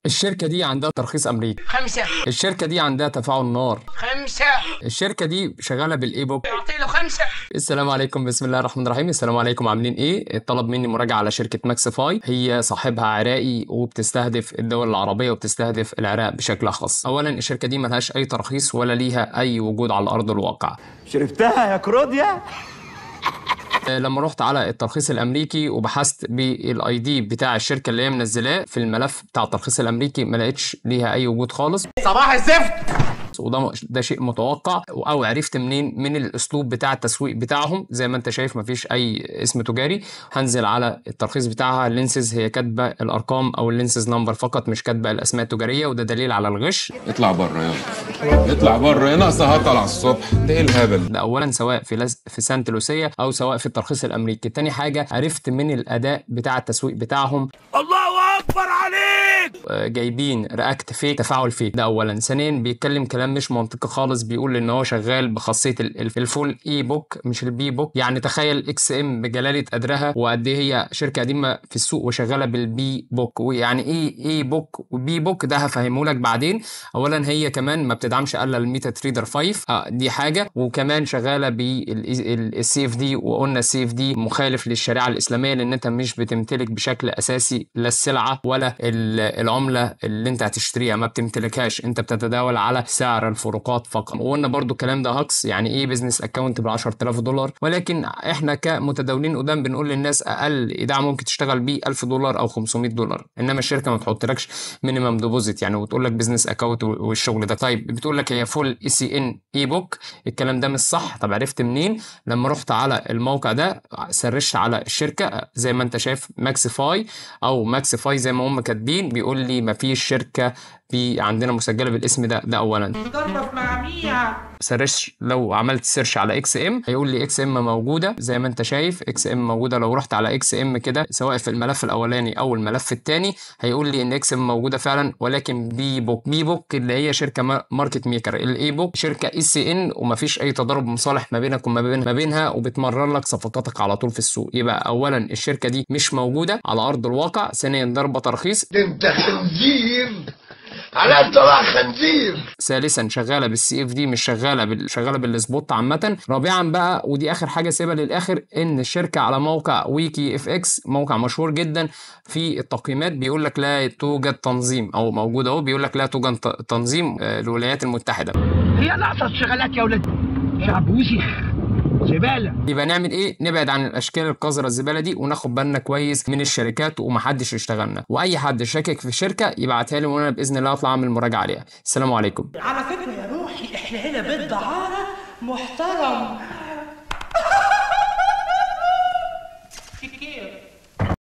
الشركة دي عندها ترخيص أمريكي خمسة الشركة دي عندها تفاعل نار خمسة الشركة دي شغالة بالإي بوك أعطي له خمسة السلام عليكم بسم الله الرحمن الرحيم السلام عليكم عاملين ايه طلب مني مراجعه على شركه ماكسيفاي هي صاحبها عراقي وبتستهدف الدول العربيه وبتستهدف العراق بشكل خاص اولا الشركه دي ملهاش اي ترخيص ولا ليها اي وجود على ارض الواقع شربتها يا كروديا آه، لما رحت على الترخيص الامريكي وبحثت بالاي دي بتاع الشركه اللي هي منزلاه في الملف بتاع الترخيص الامريكي ما لقيتش ليها اي وجود خالص صباح الزفت وده ده شيء متوقع او عرفت منين من الاسلوب بتاع التسويق بتاعهم زي ما انت شايف مفيش اي اسم تجاري هنزل على الترخيص بتاعها اللينسز هي كاتبه الارقام او اللينسز نمبر فقط مش كاتبه الاسماء التجاريه وده دليل على الغش اطلع بره يلا اطلع بره يا ناقصه هطل على الصبح ده ايه الهبل ده اولا سواء في لس... في سانت لوسيا او سواء في الترخيص الامريكي تاني حاجه عرفت من الاداء بتاع التسويق بتاعهم الله اكبر عليك آه، جايبين رياكت فيك تفاعل فيك ده اولا ثانيا بيتكلم كلام مش منطقي خالص بيقول ان هو شغال بخاصيه ال- ال- الفول اي بوك مش البي بوك يعني تخيل اكس ام بجلاله قدرها وقد ايه هي شركه قديمه في السوق وشغاله بالبي بوك ويعني ايه اي بوك وبي بوك ده هفهمه لك بعدين اولا هي كمان ما بتدعمش الا الميتا تريدر 5 آه دي حاجه وكمان شغاله بالسي اف دي وقلنا السي اف دي مخالف للشريعه الاسلاميه لان انت مش بتمتلك بشكل اساسي لا السلعه ولا ال- العمله اللي انت هتشتريها ما بتمتلكهاش انت بتتداول على سعر الفروقات فقط وقلنا برضو الكلام ده هكس يعني ايه بزنس اكونت ب 10000 دولار ولكن احنا كمتداولين قدام بنقول للناس اقل ايداع ممكن تشتغل بيه 1000 دولار او 500 دولار انما الشركه ما تحطلكش مينيمم ديبوزيت يعني وتقول لك بزنس اكونت والشغل ده طيب بتقول لك هي فول اي سي ان اي بوك الكلام ده مش صح طب عرفت منين لما رحت على الموقع ده سرشت على الشركه زي ما انت شايف ماكسيفاي او ماكسيفاي زي ما هم كاتبين بيقول لي ما فيش شركه في عندنا مسجله بالاسم ده ده اولا ضربة مع مية سرش لو عملت سيرش على اكس ام هيقول لي اكس ام موجوده زي ما انت شايف اكس ام موجوده لو رحت على اكس ام كده سواء في الملف الاولاني او الملف الثاني هيقول لي ان اكس ام موجوده فعلا ولكن بي بوك بي بوك اللي هي شركه ما- ماركت ميكر الاي بوك شركه اي سي ان ومفيش اي تضارب مصالح ما بينك وما بين ما بينها وبتمرر لك صفقاتك على طول في السوق يبقى اولا الشركه دي مش موجوده على ارض الواقع ثانيا ضربه ترخيص انت خنزير على طلع خنزير ثالثا شغاله بالسي اف دي مش شغاله بال... شغاله بالسبوت عامه رابعا بقى ودي اخر حاجه سيبها للاخر ان الشركه على موقع ويكي اف اكس موقع مشهور جدا في التقييمات بيقول لك لا توجد تنظيم او موجود اهو بيقول لك لا توجد ت- تنظيم آه، الولايات المتحده هي ناقصة شغلات يا ولد شعب وسخ زبالة يبقى نعمل ايه نبعد عن الاشكال القذره الزباله دي وناخد بالنا كويس من الشركات ومحدش يشتغلنا واي حد شاكك في شركه يبعتها لي وانا باذن الله اطلع اعمل مراجعه عليها السلام عليكم على فكرة يا روحي احنا هنا بيت دعارة محترم